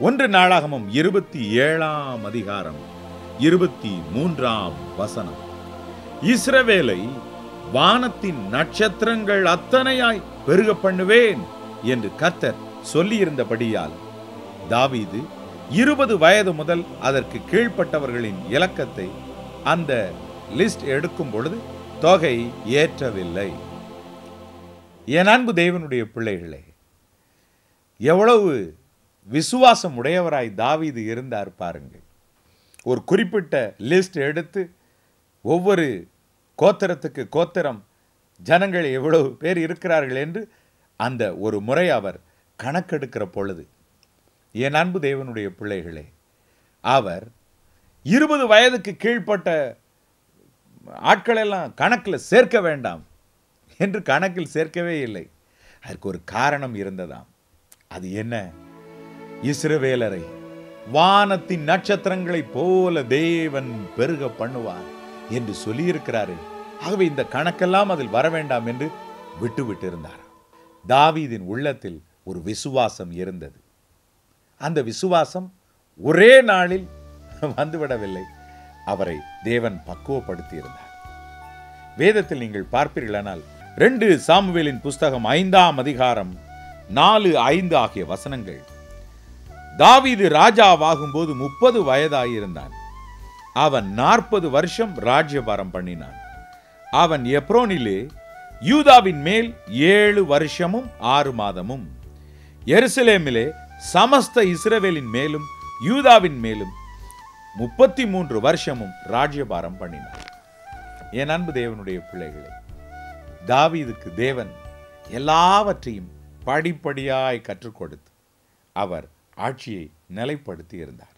ஒன்று நாளாகமும் இருபத்தி ஏழாம் அதிகாரம் இருபத்தி மூன்றாம் வசனம் இஸ்ரவேலை வானத்தின் நட்சத்திரங்கள் அத்தனையாய் பெருக பண்ணுவேன் என்று கர்த்தர் சொல்லியிருந்தபடியால் தாவீது இருபது வயது முதல் அதற்கு கீழ்ப்பட்டவர்களின் இலக்கத்தை அந்த லிஸ்ட் எடுக்கும் பொழுது தொகை ஏற்றவில்லை என் அன்பு தேவனுடைய பிள்ளைகளே எவ்வளவு விசுவாசம் உடையவராய் தாவீது இருந்தார் பாருங்கள் ஒரு குறிப்பிட்ட லிஸ்ட் எடுத்து ஒவ்வொரு கோத்திரத்துக்கு கோத்திரம் ஜனங்கள் எவ்வளவு பேர் இருக்கிறார்கள் என்று அந்த ஒரு முறை அவர் கணக்கெடுக்கிற பொழுது என் அன்பு தேவனுடைய பிள்ளைகளே அவர் இருபது வயதுக்கு கீழ்ப்பட்ட ஆட்களெல்லாம் கணக்கில் சேர்க்க வேண்டாம் என்று கணக்கில் சேர்க்கவே இல்லை அதற்கு ஒரு காரணம் இருந்ததாம் அது என்ன இஸ்ரவேலரை வானத்தின் நட்சத்திரங்களைப் போல தேவன் பெருக பண்ணுவார் என்று சொல்லியிருக்கிறாரு ஆகவே இந்த கணக்கெல்லாம் அதில் வர வேண்டாம் என்று விட்டு விட்டு இருந்தார் தாவீதின் உள்ளத்தில் ஒரு விசுவாசம் இருந்தது அந்த விசுவாசம் ஒரே நாளில் வந்துவிடவில்லை அவரை தேவன் பக்குவப்படுத்தி இருந்தார் வேதத்தில் நீங்கள் பார்ப்பீர்களானால் ரெண்டு சாமுவேலின் புஸ்தகம் ஐந்தாம் அதிகாரம் நாலு ஐந்து ஆகிய வசனங்கள் தாவீது ராஜாவாகும்போது முப்பது வயதாயிருந்தான் அவன் நாற்பது வருஷம் ராஜ்யபாரம் பண்ணினான் அவன் எப்ரோனிலே யூதாவின் மேல் ஏழு வருஷமும் ஆறு மாதமும் எருசலேமிலே சமஸ்த இஸ்ரவேலின் மேலும் யூதாவின் மேலும் முப்பத்தி மூன்று வருஷமும் ராஜ்யபாரம் பண்ணினார் என் அன்பு தேவனுடைய பிள்ளைகளே தாவீதுக்கு தேவன் எல்லாவற்றையும் படிப்படியாய் கற்றுக் கொடுத்து அவர் ஆட்சியை நிலைப்படுத்தி இருந்தார்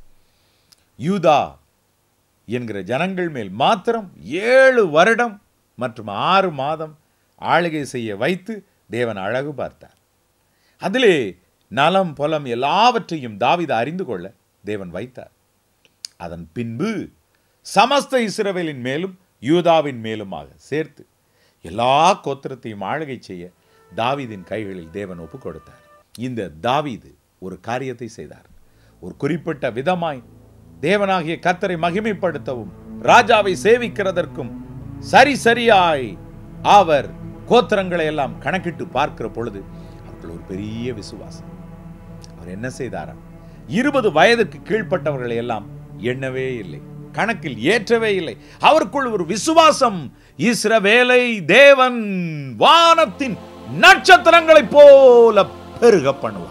யூதா என்கிற ஜனங்கள் மேல் மாத்திரம் ஏழு வருடம் மற்றும் ஆறு மாதம் ஆளுகை செய்ய வைத்து தேவன் அழகு பார்த்தார் அதிலே நலம் புலம் எல்லாவற்றையும் தாவீது அறிந்து கொள்ள தேவன் வைத்தார் அதன் பின்பு சமஸ்த இஸ்ரவேலின் மேலும் யூதாவின் மேலுமாக சேர்த்து எல்லா கோத்திரத்தையும் ஆளுகை செய்ய தாவீதின் கைகளில் தேவன் ஒப்பு கொடுத்தார் இந்த தாவீது ஒரு காரியத்தை செய்தார் ஒரு குறிப்பிட்ட விதமாய் தேவனாகிய கர்த்தரை மகிமைப்படுத்தவும் ராஜாவை சேவிக்கிறதற்கும் சரி சரியாய் அவர் கோத்திரங்களை எல்லாம் கணக்கிட்டு பார்க்கிற பொழுது அவர்கள் ஒரு பெரிய விசுவாசம் அவர் என்ன செய்தாராம் இருபது வயதுக்கு கீழ்ப்பட்டவர்களை எல்லாம் எண்ணவே இல்லை கணக்கில் ஏற்றவே இல்லை அவருக்குள் ஒரு விசுவாசம் இஸ்ரவேலை தேவன் வானத்தின் நட்சத்திரங்களைப் போல பெருக பண்ணுவார்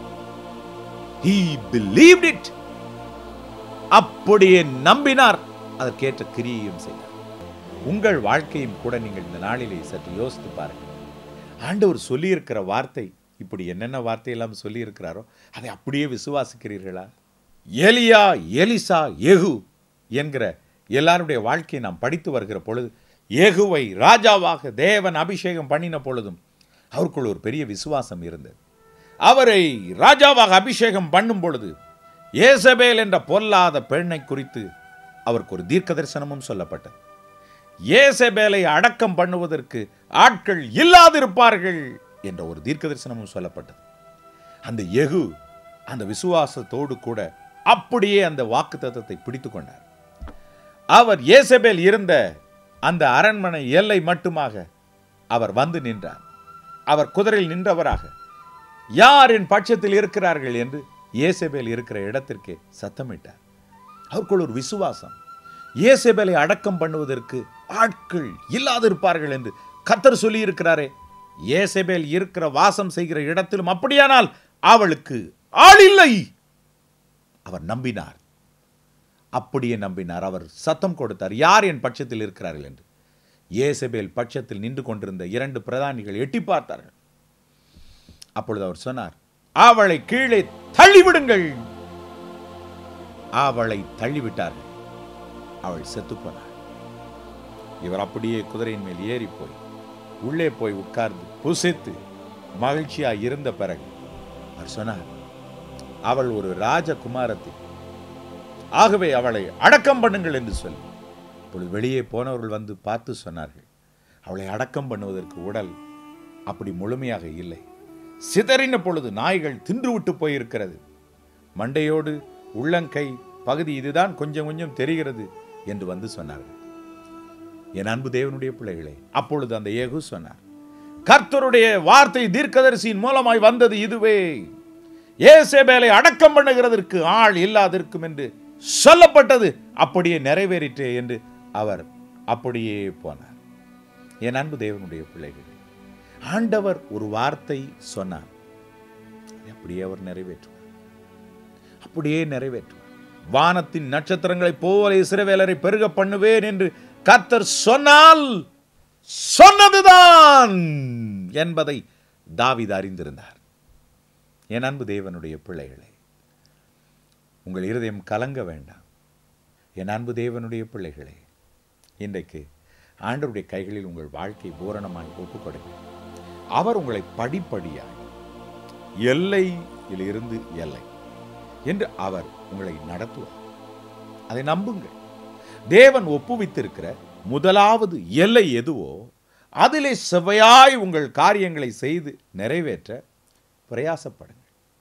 he believed it அப்படியே நம்பினார் அதற்கேற்ற கிரியையும் செய்தார் உங்கள் வாழ்க்கையும் கூட நீங்கள் இந்த நாளிலே சற்று யோசித்து பாருங்கள் ஆண்டவர் சொல்லியிருக்கிற வார்த்தை இப்படி என்னென்ன வார்த்தையெல்லாம் சொல்லியிருக்கிறாரோ அதை அப்படியே விசுவாசிக்கிறீர்களா எலியா எலிசா எகு என்கிற எல்லாருடைய வாழ்க்கையை நாம் படித்து வருகிற பொழுது ஏகுவை ராஜாவாக தேவன் அபிஷேகம் பண்ணின பொழுதும் அவருக்குள் ஒரு பெரிய விசுவாசம் இருந்தது அவரை ராஜாவாக அபிஷேகம் பண்ணும் பொழுது ஏசபேல் என்ற பொல்லாத பெண்ணை குறித்து அவருக்கு ஒரு தீர்க்க தரிசனமும் சொல்லப்பட்டது ஏசபேலை அடக்கம் பண்ணுவதற்கு ஆட்கள் இல்லாதிருப்பார்கள் என்ற ஒரு தீர்க்க தரிசனமும் சொல்லப்பட்டது அந்த எகு அந்த விசுவாசத்தோடு கூட அப்படியே அந்த வாக்கு தத்தத்தை பிடித்து கொண்டார் அவர் ஏசபேல் இருந்த அந்த அரண்மனை எல்லை மட்டுமாக அவர் வந்து நின்றார் அவர் குதிரையில் நின்றவராக யார் என் பட்சத்தில் இருக்கிறார்கள் என்று ஏசபேல் இருக்கிற இடத்திற்கே சத்தமிட்டார் அவருக்குள் ஒரு விசுவாசம் ஏசபேலை அடக்கம் பண்ணுவதற்கு ஆட்கள் இல்லாதிருப்பார்கள் என்று கத்தர் சொல்லி இருக்கிறாரே ஏசபேல் இருக்கிற வாசம் செய்கிற இடத்திலும் அப்படியானால் அவளுக்கு ஆள் இல்லை அவர் நம்பினார் அப்படியே நம்பினார் அவர் சத்தம் கொடுத்தார் யார் என் பட்சத்தில் இருக்கிறார்கள் என்று ஏசபேல் பட்சத்தில் நின்று கொண்டிருந்த இரண்டு பிரதானிகள் எட்டி பார்த்தார்கள் அப்பொழுது அவர் சொன்னார் அவளை கீழே தள்ளிவிடுங்கள் அவளை தள்ளிவிட்டார்கள் அவள் செத்து போனாள் இவர் அப்படியே குதிரையின் மேல் ஏறி போய் உள்ளே போய் உட்கார்ந்து புசித்து மகிழ்ச்சியாய் இருந்த பிறகு அவர் சொன்னார் அவள் ஒரு ராஜகுமாரத்தி ஆகவே அவளை அடக்கம் பண்ணுங்கள் என்று சொல்லி இப்பொழுது வெளியே போனவர்கள் வந்து பார்த்து சொன்னார்கள் அவளை அடக்கம் பண்ணுவதற்கு உடல் அப்படி முழுமையாக இல்லை சிதறின பொழுது நாய்கள் தின்று விட்டு போயிருக்கிறது மண்டையோடு உள்ளங்கை பகுதி இதுதான் கொஞ்சம் கொஞ்சம் தெரிகிறது என்று வந்து சொன்னார்கள் என் அன்பு தேவனுடைய பிள்ளைகளே அப்பொழுது அந்த ஏகு சொன்னார் கர்த்தருடைய வார்த்தை தீர்க்கதரிசியின் மூலமாய் வந்தது இதுவே ஏசேபேலை அடக்கம் பண்ணுகிறதற்கு ஆள் இல்லாதிருக்கும் என்று சொல்லப்பட்டது அப்படியே நிறைவேறிற்றே என்று அவர் அப்படியே போனார் என் அன்பு தேவனுடைய பிள்ளைகள் ஆண்டவர் ஒரு வார்த்தை சொன்னார் அதை அப்படியே அவர் நிறைவேற்றுவார் அப்படியே நிறைவேற்றுவார் வானத்தின் நட்சத்திரங்களைப் போல இஸ்ரவேலரை பெருக பண்ணுவேன் என்று கர்த்தர் சொன்னால் சொன்னதுதான் என்பதை தாவீது அறிந்திருந்தார் என் அன்பு தேவனுடைய பிள்ளைகளே உங்கள் இருதயம் கலங்க வேண்டாம் என் அன்பு தேவனுடைய பிள்ளைகளே இன்றைக்கு ஆண்டவருடைய கைகளில் உங்கள் வாழ்க்கை பூரணமாய் ஒப்புக் கொடுங்க அவர் உங்களை படிப்படியாய் எல்லையில் இருந்து எல்லை என்று அவர் உங்களை நடத்துவார் அதை நம்புங்கள் தேவன் ஒப்புவித்திருக்கிற முதலாவது எல்லை எதுவோ அதிலே செவ்வையாய் உங்கள் காரியங்களை செய்து நிறைவேற்ற பிரயாசப்படுங்கள்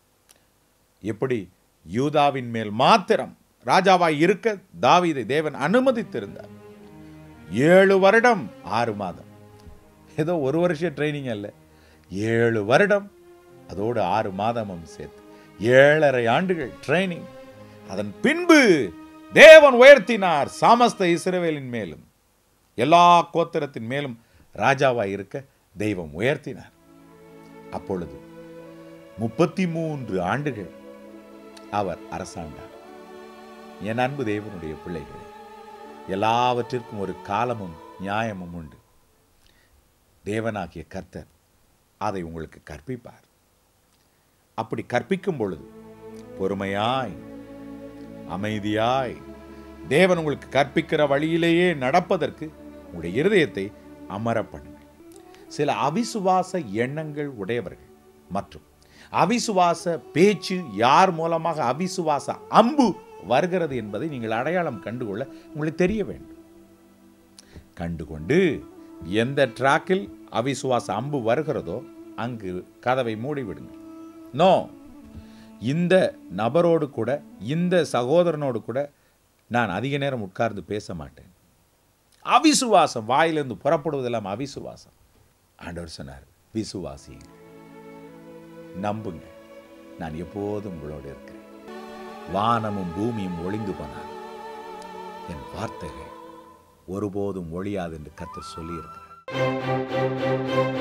எப்படி யூதாவின் மேல் மாத்திரம் ராஜாவாய் இருக்க தாவீதை தேவன் அனுமதித்திருந்தார் ஏழு வருடம் ஆறு மாதம் ஏதோ ஒரு வருஷம் ட்ரைனிங் அல்ல ஏழு வருடம் அதோடு ஆறு மாதமும் சேர்த்து ஏழரை ஆண்டுகள் ட்ரைனிங் அதன் பின்பு தேவன் உயர்த்தினார் சாமஸ்த இஸ்ரவேலின் மேலும் எல்லா கோத்திரத்தின் மேலும் ராஜாவாய் இருக்க தெய்வம் உயர்த்தினார் அப்பொழுது முப்பத்தி மூன்று ஆண்டுகள் அவர் அரசாண்டார் என் அன்பு தேவனுடைய பிள்ளைகளே எல்லாவற்றிற்கும் ஒரு காலமும் நியாயமும் உண்டு தேவனாகிய கர்த்தர் அதை உங்களுக்கு கற்பிப்பார் அப்படி கற்பிக்கும் பொழுது பொறுமையாய் அமைதியாய் தேவன் உங்களுக்கு கற்பிக்கிற வழியிலேயே நடப்பதற்கு உங்களுடைய இருதயத்தை அமர பண்ணுங்கள் சில அவிசுவாச எண்ணங்கள் உடையவர்கள் மற்றும் அவிசுவாச பேச்சு யார் மூலமாக அவிசுவாச அம்பு வருகிறது என்பதை நீங்கள் அடையாளம் கண்டுகொள்ள உங்களுக்கு தெரிய வேண்டும் கண்டுகொண்டு எந்த ட்ராக்கில் அவிசுவாச அம்பு வருகிறதோ அங்கு கதவை மூடிவிடுங்கள் நோ இந்த நபரோடு கூட இந்த சகோதரனோடு கூட நான் அதிக நேரம் உட்கார்ந்து பேச மாட்டேன் அவிசுவாசம் வாயிலிருந்து புறப்படுவதெல்லாம் அவிசுவாசம் ஆண்டவர் சொன்னார் விசுவாசியுங்கள் நம்புங்க நான் எப்போதும் உங்களோடு இருக்கிறேன் வானமும் பூமியும் ஒளிந்து போனார் என் வார்த்தைகள் ஒருபோதும் ஒழியாது என்று கர்த்தர் சொல்லியிருக்கிறார்